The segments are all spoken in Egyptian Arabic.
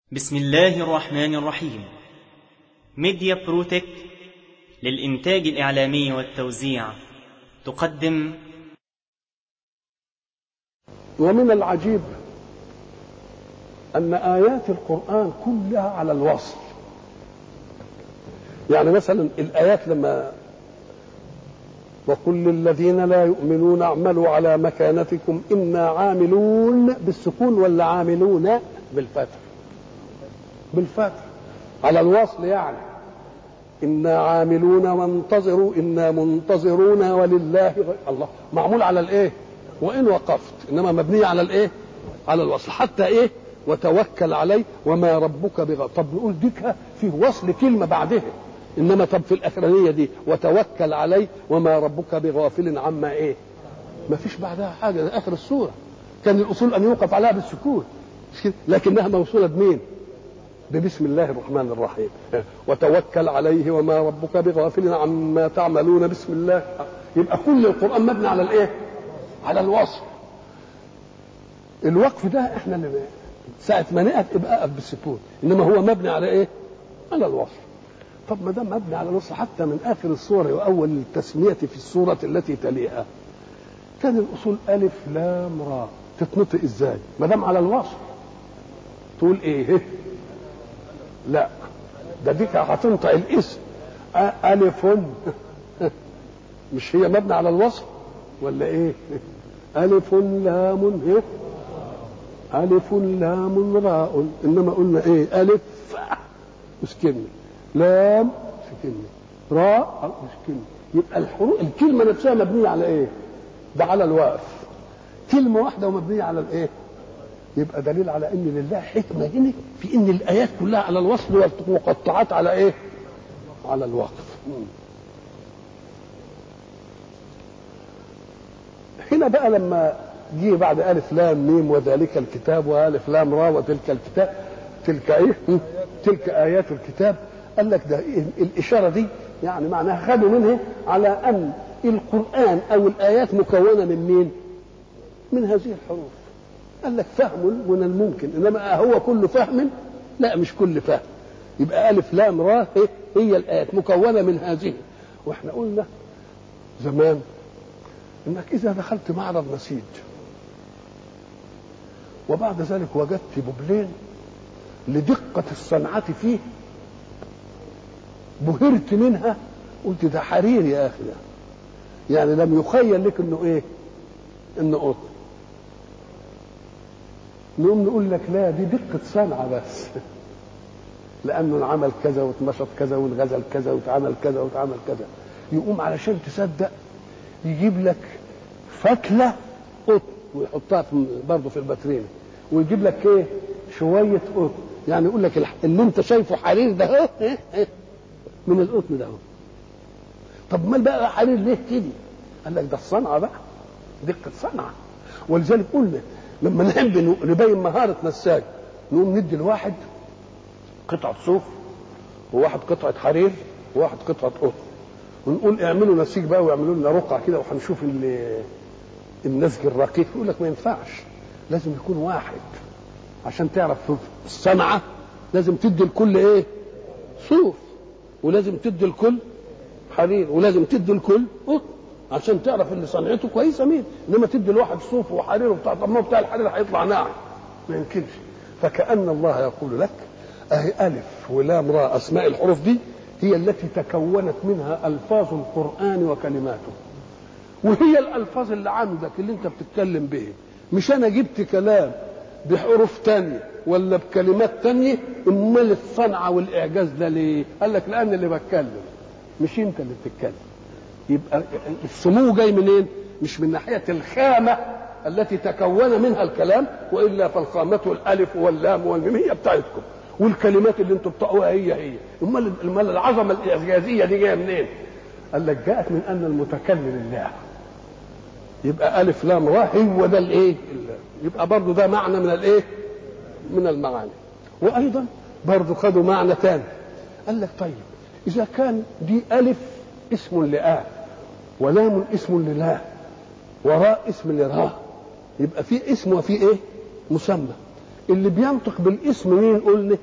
بسم الله الرحمن الرحيم ميديا بروتك للإنتاج الإعلامي والتوزيع تقدم ومن العجيب أن آيات القرآن كلها على الوصل يعني مثلا الآيات لما وقل للذين لا يؤمنون اعملوا على مكانتكم إنا عاملون بالسكون ولا عاملون بالفتح بالفتح على الوصل يعني إنا عاملون وانتظروا إنا منتظرون ولله غير الله معمول على الإيه وإن وقفت إنما مبنية على الإيه على الوصل حتى إيه وتوكل عليه وما ربك بغ طب نقول ديك فيه وصل كلمة بعدها إنما طب في الأخرانية دي وتوكل عليه وما ربك بغافل عما إيه ما فيش بعدها حاجة ده آخر السورة كان الأصول أن يوقف عليها بالسكون لكنها موصولة بمين ببسم الله الرحمن الرحيم وتوكل عليه وما ربك بغافل عما تعملون بسم الله يبقى كل القرآن مبني على الايه على الوصف الوقف ده احنا اللي ساعة ما نقف يبقى اقف بالسكون انما هو مبني على ايه على الوصف طب ما دام مبني على الوصف حتى من اخر السورة واول التسمية في السورة التي تليها كان الاصول الف لام را تتنطق ازاي ما دام على الوصف تقول ايه لا ده ديك هتنطق الاسم ألف مش هي مبنى على الوصف ولا ايه ألف لام إيه؟ ألف لام راء إنما قلنا إيه ألف مش كلمة لام مش كلمة راء مش كلمة يبقى الحروف الكلمة نفسها مبنية على إيه؟ ده على الوقف كلمة واحدة ومبنية على الإيه؟ يبقى دليل على ان لله حكمه هنا في ان الايات كلها على الوصل والمقطعات على ايه؟ على الوقف. هنا بقى لما جه بعد الف لام ميم وذلك الكتاب والف لام را وتلك الكتاب تلك ايه؟ تلك ايات الكتاب قال لك ده إيه الاشاره دي يعني معناها خدوا منها على ان القران او الايات مكونه من مين؟ من هذه الحروف. قال لك فهم من الممكن انما هو كل فهم لا مش كل فهم يبقى الف لام را هي الايات مكونه من هذه واحنا قلنا زمان انك اذا دخلت معرض نسيج وبعد ذلك وجدت ببلين لدقة الصنعة فيه بهرت منها قلت ده حرير يا اخي ده يعني لم يخيل لك انه ايه انه قطن نقوم نقول لك لا دي دقة صنعة بس لأنه انعمل كذا واتمشط كذا وانغزل كذا واتعمل كذا واتعمل كذا يقوم علشان تصدق يجيب لك فتلة قطن ويحطها في برضه في الباترينا ويجيب لك ايه شوية قطن يعني يقول لك اللي انت شايفه حرير ده اهو من القطن ده اهو طب مال بقى حرير ليه كده؟ قال لك ده الصنعة بقى دقة صنعة ولذلك قلنا لما نحب نبين مهارة نساج نقوم ندي الواحد قطعة صوف وواحد قطعة حرير وواحد قطعة قطن ونقول اعملوا نسيج بقى واعملوا لنا رقعة كده وهنشوف النسج الرقيق يقول لك ما ينفعش لازم يكون واحد عشان تعرف الصنعة لازم تدي الكل ايه صوف ولازم تدي الكل حرير ولازم تدي الكل قطن عشان تعرف اللي صنعته كويسه مين انما تدي الواحد صوف وحرير وبتاع طب ما بتاع الحرير هيطلع ناعم ما يمكنش فكأن الله يقول لك اهي الف ولام راء اسماء الحروف دي هي التي تكونت منها الفاظ القران وكلماته وهي الالفاظ اللي عندك اللي انت بتتكلم به مش انا جبت كلام بحروف تانية ولا بكلمات تانية امال الصنعه والاعجاز ده ليه؟ قال لك لان اللي بتكلم مش انت اللي بتتكلم يبقى السمو جاي منين؟ مش من ناحيه الخامه التي تكون منها الكلام والا فالخامه الالف واللام والميم هي بتاعتكم والكلمات اللي انتم بتقوها هي هي امال امال العظمه الاعجازيه دي جايه منين؟ قال لك جاءت من ان المتكلم الله يبقى الف لام را هو ده الايه؟ يبقى برضه ده معنى من الايه؟ من المعاني وايضا برضه خدوا معنى ثاني قال لك طيب اذا كان دي الف اسم لآ ولام اسم للا وراء اسم لراء يبقى في اسم وفي ايه مسمى اللي بينطق بالاسم مين قلنا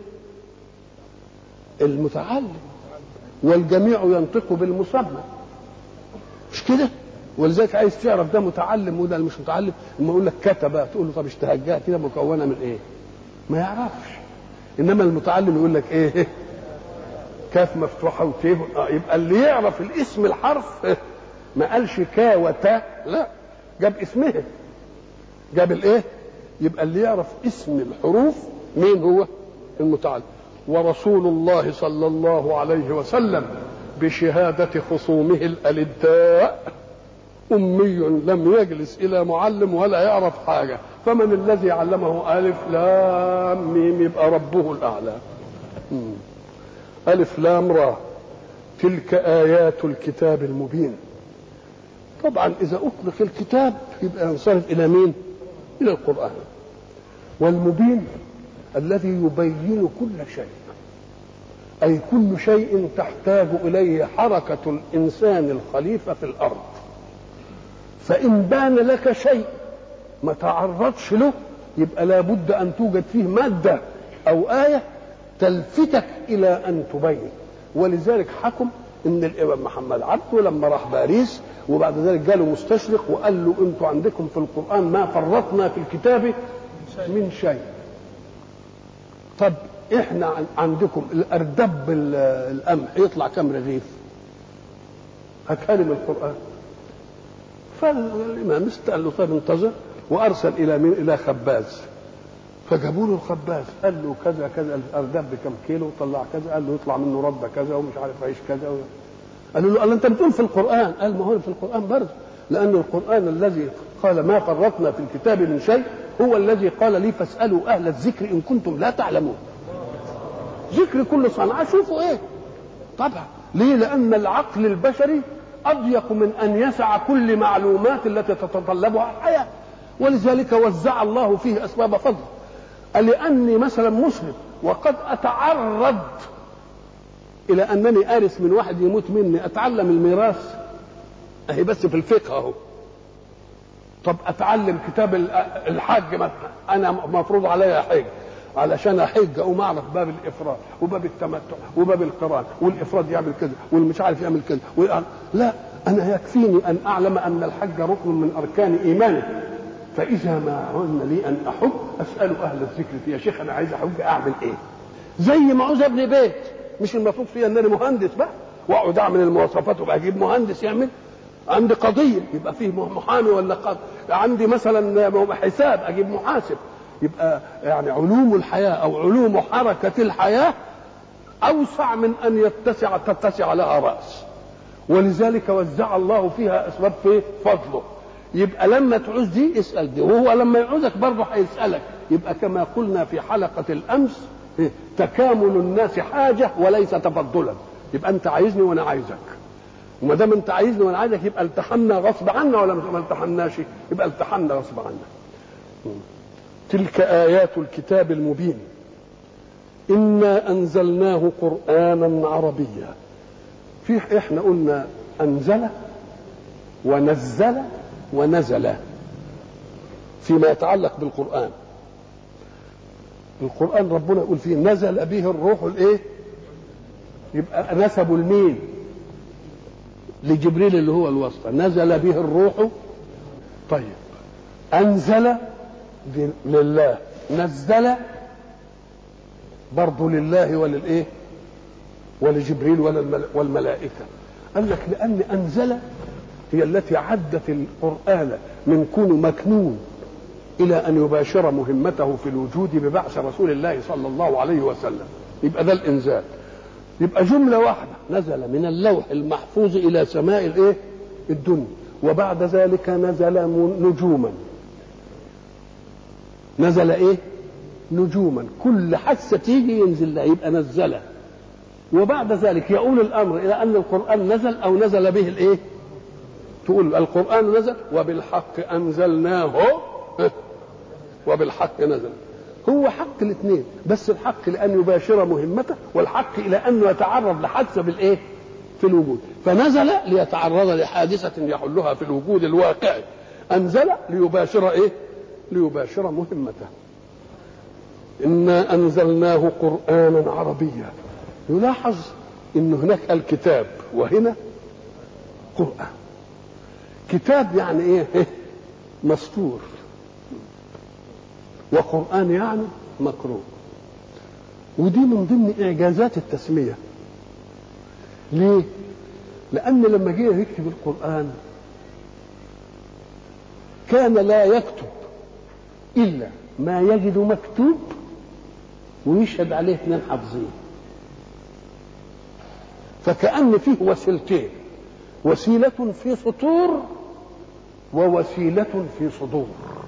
المتعلم والجميع ينطق بالمسمى مش كده ولذلك عايز تعرف ده متعلم وده مش متعلم لما يقول لك كتب تقول له طب اشتهجها كده مكونه من ايه ما يعرفش انما المتعلم يقول لك ايه كاف مفتوحه وتيه آه يبقى اللي يعرف الاسم الحرف ما قالش كا وتا لا جاب اسمها جاب الايه يبقى اللي يعرف اسم الحروف مين هو المتعلم ورسول الله صلى الله عليه وسلم بشهادة خصومه الألداء أمي لم يجلس إلى معلم ولا يعرف حاجة فمن الذي علمه ألف لام ميم يبقى ربه الأعلى ألف لام را تلك آيات الكتاب المبين طبعا إذا أطلق الكتاب يبقى ينصرف إلى مين؟ إلى القرآن والمبين الذي يبين كل شيء أي كل شيء تحتاج إليه حركة الإنسان الخليفة في الأرض فإن بان لك شيء ما تعرضش له يبقى لابد أن توجد فيه مادة أو آية تلفتك إلى أن تبين ولذلك حكم ان الامام محمد عبده لما راح باريس وبعد ذلك جاله مستشرق وقال له انتوا عندكم في القران ما فرطنا في الكتاب من شيء طب احنا عندكم الاردب القمح يطلع كم رغيف هاتها لي من القران فالامام قال له طيب انتظر وارسل الى مين الى خباز فجابوا له الخباز قال له كذا كذا الاردب بكم كيلو طلع كذا قال له يطلع منه رده كذا ومش عارف عيش كذا و... قالوا له قال انت بتقول في القران قال ما هو في القران برضه لان القران الذي قال ما فرطنا في الكتاب من شيء هو الذي قال لي فاسالوا اهل الذكر ان كنتم لا تعلمون ذكر كل صنعه شوفوا ايه طبعا ليه لان العقل البشري اضيق من ان يسع كل معلومات التي تتطلبها الحياه ولذلك وزع الله فيه اسباب فضل لاني مثلا مسلم وقد اتعرض الى انني ارث من واحد يموت مني اتعلم الميراث اهي بس في الفقه اهو طب اتعلم كتاب الحج مثلا انا مفروض عليا حج علشان احج اقوم اعرف باب الافراد وباب التمتع وباب القران والافراد يعمل كذا والمش عارف يعمل كذا لا انا يكفيني ان اعلم ان الحج ركن من اركان ايماني فاذا ما عن لي ان احج اسال اهل الذكر في يا شيخ انا عايز احج اعمل ايه زي ما عاوز ابني بيت مش المفروض فيها ان انا مهندس بقى واقعد اعمل المواصفات وبقى اجيب مهندس يعمل عندي قضيه يبقى فيه محامي ولا قاضي عندي مثلا حساب اجيب محاسب يبقى يعني علوم الحياه او علوم حركه الحياه اوسع من ان يتسع تتسع لها راس ولذلك وزع الله فيها اسباب في فضله يبقى لما تعوز دي اسال دي وهو لما يعوزك برضه هيسالك يبقى كما قلنا في حلقه الامس تكامل الناس حاجه وليس تفضلا يبقى انت عايزني وانا عايزك وما دام انت عايزني وانا عايزك يبقى التحمنا غصب عنا ولا ما التحمناش يبقى التحمنا غصب عنا تلك ايات الكتاب المبين انا انزلناه قرانا عربيا في احنا قلنا انزل ونزل ونزل فيما يتعلق بالقران القران ربنا يقول فيه نزل به الروح الايه يبقى نسبوا لمين لجبريل اللي هو الواسطه نزل به الروح طيب انزل لله نزل برضه لله وللايه ولجبريل والملائكه قال لك لان انزل هي التي عدت القران من كون مكنون الى ان يباشر مهمته في الوجود ببعث رسول الله صلى الله عليه وسلم يبقى ده الانزال يبقى جمله واحده نزل من اللوح المحفوظ الى سماء الايه الدنيا وبعد ذلك نزل نجوما نزل ايه نجوما كل حادثه تيجي ينزل لها يبقى نزل وبعد ذلك يؤول الامر الى ان القران نزل او نزل به الايه تقول القران نزل وبالحق انزلناه وبالحق نزل هو حق الاثنين بس الحق لان يباشر مهمته والحق الى انه يتعرض لحادثه بالايه في الوجود فنزل ليتعرض لحادثه يحلها في الوجود الواقعي انزل ليباشر ايه ليباشر مهمته إنا أنزلناه قرآنا عربيا يلاحظ إن هناك الكتاب وهنا قرآن كتاب يعني إيه مسطور وقرآن يعني مقروء ودي من ضمن إعجازات التسمية ليه؟ لأن لما جه يكتب القرآن كان لا يكتب إلا ما يجد مكتوب ويشهد عليه اثنين حافظين فكأن فيه وسيلتين وسيلة في سطور ووسيلة في صدور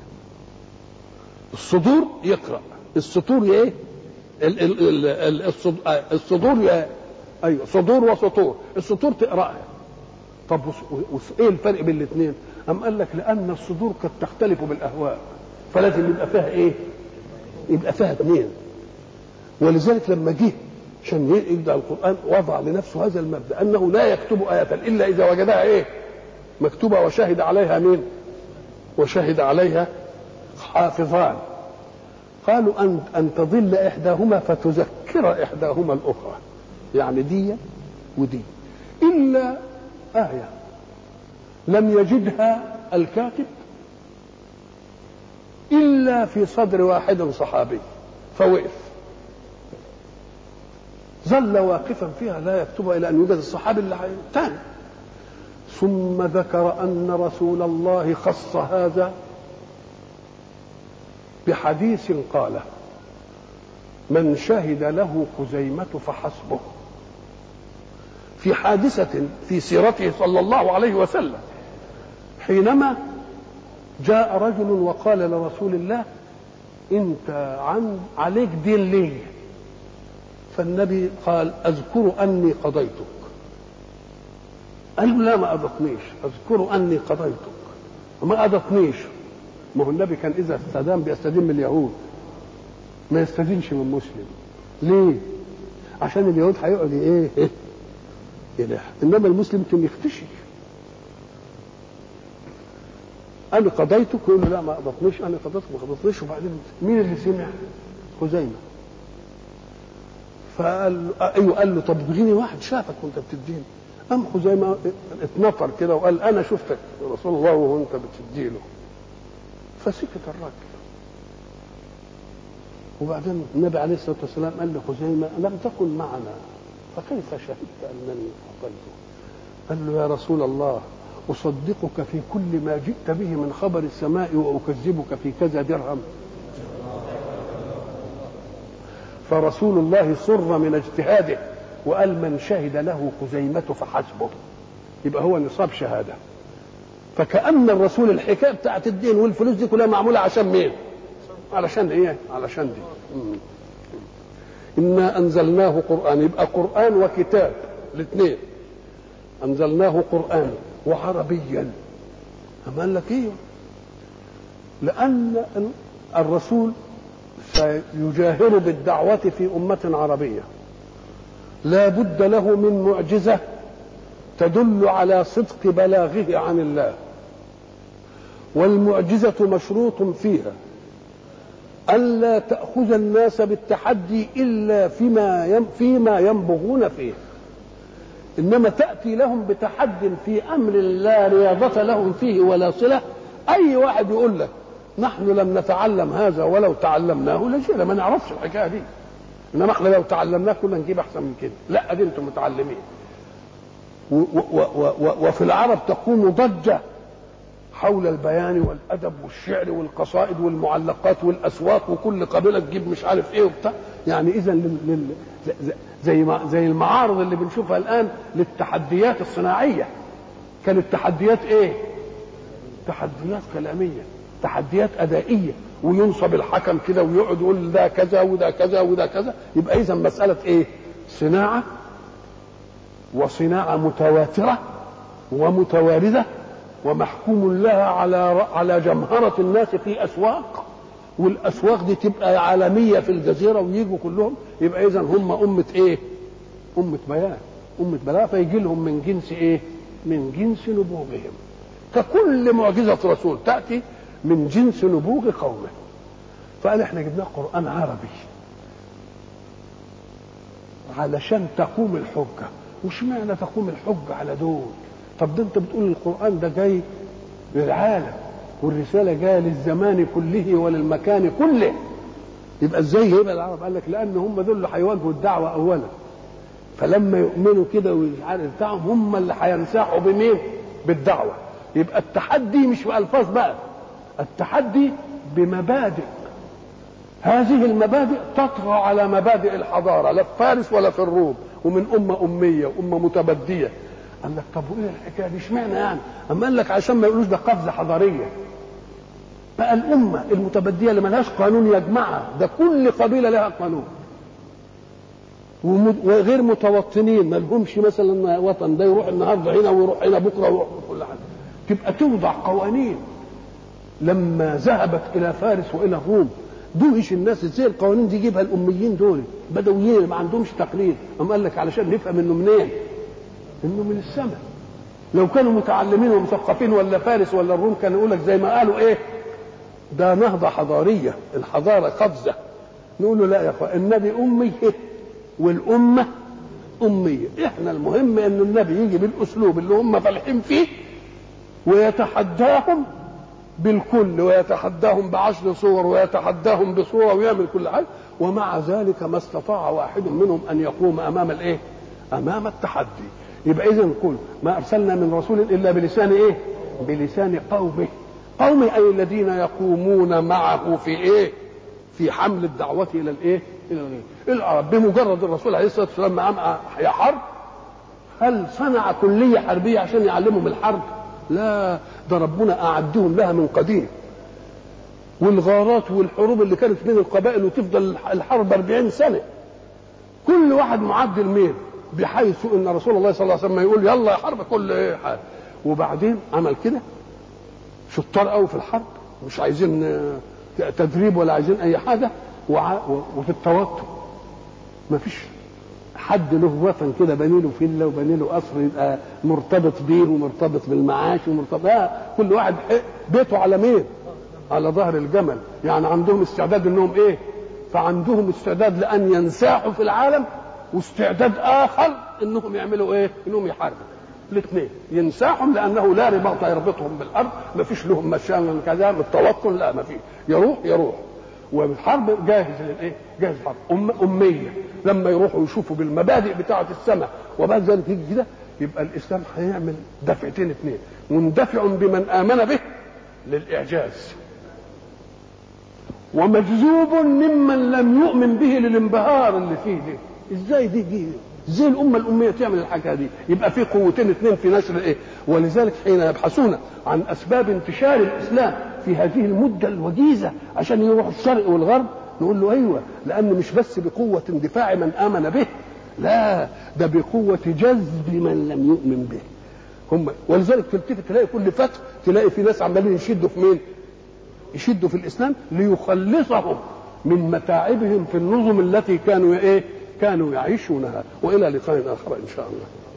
الصدور يقرأ السطور ايه ال- ال- ال- الصد- آه، الصدور يا- ايوه صدور وسطور السطور تقراها طب وس- وس- ايه الفرق بين الاثنين ام قال لك لان الصدور قد تختلف بالاهواء فلازم يبقى فيها ايه يبقى فيها اثنين ولذلك لما جه عشان يبدا القران وضع لنفسه هذا المبدا انه لا يكتب ايه الا اذا وجدها ايه مكتوبه وشهد عليها مين وشهد عليها حافظان قالوا ان ان تضل احداهما فتذكر احداهما الاخرى يعني دي ودي الا ايه لم يجدها الكاتب الا في صدر واحد صحابي فوقف ظل واقفا فيها لا يكتبها الى ان يوجد الصحابي اللي الثاني ثم ذكر ان رسول الله خص هذا بحديث قاله من شهد له خزيمة فحسبه في حادثة في سيرته صلى الله عليه وسلم حينما جاء رجل وقال لرسول الله انت عن عليك دين لي فالنبي قال اذكر اني قضيتك قال له لا ما اضطنيش اذكر اني قضيتك ما اضطنيش ما هو النبي كان اذا استدان بيستدين من اليهود ما يستدينش من مسلم ليه عشان اليهود هيقعد ايه إيه؟ يلح انما المسلم يمكن يختشي انا قضيتك يقول له لا ما قضتنيش انا قضيتك ما قضتنيش وبعدين مين اللي سمع خزيمه فقال له ايوه قال له طب اديني واحد شافك وانت بتديني قام خزيمه اتنطر كده وقال انا شفتك يا رسول الله وانت بتديله فسكت الراجل وبعدين النبي عليه الصلاه والسلام قال لخزيمه لم تكن معنا فكيف شهدت انني اعطيته؟ قال له يا رسول الله اصدقك في كل ما جئت به من خبر السماء واكذبك في كذا درهم فرسول الله سر من اجتهاده وقال من شهد له خزيمة فحسبه يبقى هو نصاب شهادة فكأن الرسول الحكاية بتاعت الدين والفلوس دي كلها معمولة عشان مين علشان ايه علشان دي مم. إنا أنزلناه قرآن يبقى قرآن وكتاب الاثنين أنزلناه قرآن وعربيا أما قال لك إيه لأن الرسول سيجاهر بالدعوة في أمة عربية لا بد له من معجزة تدل على صدق بلاغه عن الله والمعجزة مشروط فيها ألا تأخذ الناس بالتحدي إلا فيما يم فيما ينبغون فيه إنما تأتي لهم بتحد في أمر لا رياضة لهم فيه ولا صلة أي واحد يقول لك نحن لم نتعلم هذا ولو تعلمناه لجينا ما نعرفش الحكاية دي إنما احنا لو تعلمناه كنا نجيب أحسن من كده لا دي أنتم متعلمين و و و و وفي العرب تقوم ضجة حول البيان والادب والشعر والقصائد والمعلقات والاسواق وكل قبيله تجيب مش عارف ايه وبتاع يعني اذا لل... لل... زي ما زي المعارض اللي بنشوفها الان للتحديات الصناعيه كانت تحديات ايه؟ تحديات كلاميه تحديات ادائيه وينصب الحكم كده ويقعد يقول ده كذا وده كذا وده كذا يبقى اذا مساله ايه؟ صناعه وصناعه متواتره ومتوارده ومحكوم لها على على جمهرة الناس في أسواق والأسواق دي تبقى عالمية في الجزيرة ويجوا كلهم يبقى إذا هم أمة إيه؟ أمة بيان أمة بلاغ فيجي لهم من جنس إيه؟ من جنس نبوغهم ككل معجزة رسول تأتي من جنس نبوغ قومه فقال احنا جبناه قران عربي علشان تقوم الحجه وش معنى تقوم الحجه على دول طب ده انت بتقول القران ده جاي للعالم والرساله جايه للزمان كله وللمكان كله يبقى ازاي يبقى العرب قال لك لان هم دول اللي هيواجهوا الدعوه اولا فلما يؤمنوا كده ومش عارف بتاعهم هم اللي هينساحوا بمين؟ بالدعوه يبقى التحدي مش بألفاظ بقى التحدي بمبادئ هذه المبادئ تطغى على مبادئ الحضاره لا في فارس ولا في الروم ومن امه اميه وامه متبديه قال لك طب وايه الحكايه دي اشمعنى يعني؟ اما قال لك عشان ما يقولوش ده قفزه حضاريه بقى الامه المتبديه اللي ملهاش قانون يجمعها ده كل قبيله لها قانون وغير متوطنين ما لهمش مثلا وطن ده يروح النهارده هنا ويروح هنا بكره ويروح كل حاجه تبقى توضع قوانين لما ذهبت الى فارس والى الروم دوش الناس ازاي القوانين دي يجيبها الاميين دول بدويين ما عندهمش تقليد اما قال لك علشان نفهم انه منين انه من السماء لو كانوا متعلمين ومثقفين ولا فارس ولا الروم كانوا يقول لك زي ما قالوا ايه ده نهضه حضاريه الحضاره قفزه نقول له لا يا اخوان النبي امي والامه اميه احنا المهم ان النبي يجي بالاسلوب اللي هم فالحين فيه ويتحداهم بالكل ويتحداهم بعشر صور ويتحداهم بصوره ويعمل كل حاجه ومع ذلك ما استطاع واحد منهم ان يقوم امام الايه؟ امام التحدي يبقى اذا نقول ما ارسلنا من رسول الا بلسان ايه؟ بلسان قومه قومه اي الذين يقومون معه في ايه؟ في حمل الدعوه الى الايه؟ الى الغير العرب بمجرد الرسول عليه الصلاه والسلام مع يا حرب هل صنع كليه حربيه عشان يعلمهم الحرب؟ لا ده ربنا أعدهم لها من قديم والغارات والحروب اللي كانت بين القبائل وتفضل الحرب 40 سنة كل واحد معد الميل بحيث ان رسول الله صلى الله عليه وسلم يقول يلا يا حرب كل ايه حاجة وبعدين عمل كده شطار قوي في الحرب مش عايزين تدريب ولا عايزين اي حاجه وفي التوتر ما فيش حد له وطن كده بني له فيلا وبني له قصر يبقى مرتبط بيه ومرتبط بالمعاش ومرتبط لا كل واحد بيته على مين؟ على ظهر الجمل يعني عندهم استعداد انهم ايه؟ فعندهم استعداد لان ينساحوا في العالم واستعداد اخر انهم يعملوا ايه؟ انهم يحاربوا الاثنين ينساحهم لانه لا رباط يربطهم بالارض ما فيش لهم مشان كذا التوكل لا ما فيش يروح يروح والحرب جاهز للايه؟ جاهز الحرب أم أمية لما يروحوا يشوفوا بالمبادئ بتاعة السماء وبعد ذلك يجي كده يبقى الإسلام هيعمل دفعتين اثنين مندفع بمن آمن به للإعجاز ومجذوب ممن لم يؤمن به للانبهار اللي فيه دي ازاي دي دي ازاي الامه الاميه تعمل الحاجه دي يبقى في قوتين اثنين في نشر ايه ولذلك حين يبحثون عن اسباب انتشار الاسلام في هذه المده الوجيزه عشان يروحوا الشرق والغرب نقول له ايوه لان مش بس بقوه اندفاع من امن به لا ده بقوه جذب من لم يؤمن به هم ولذلك تلتفت تلاقي كل فتح تلاقي في ناس عمالين يشدوا في مين؟ يشدوا في الاسلام ليخلصهم من متاعبهم في النظم التي كانوا ايه؟ كانوا يعيشونها والى لقاء اخر ان شاء الله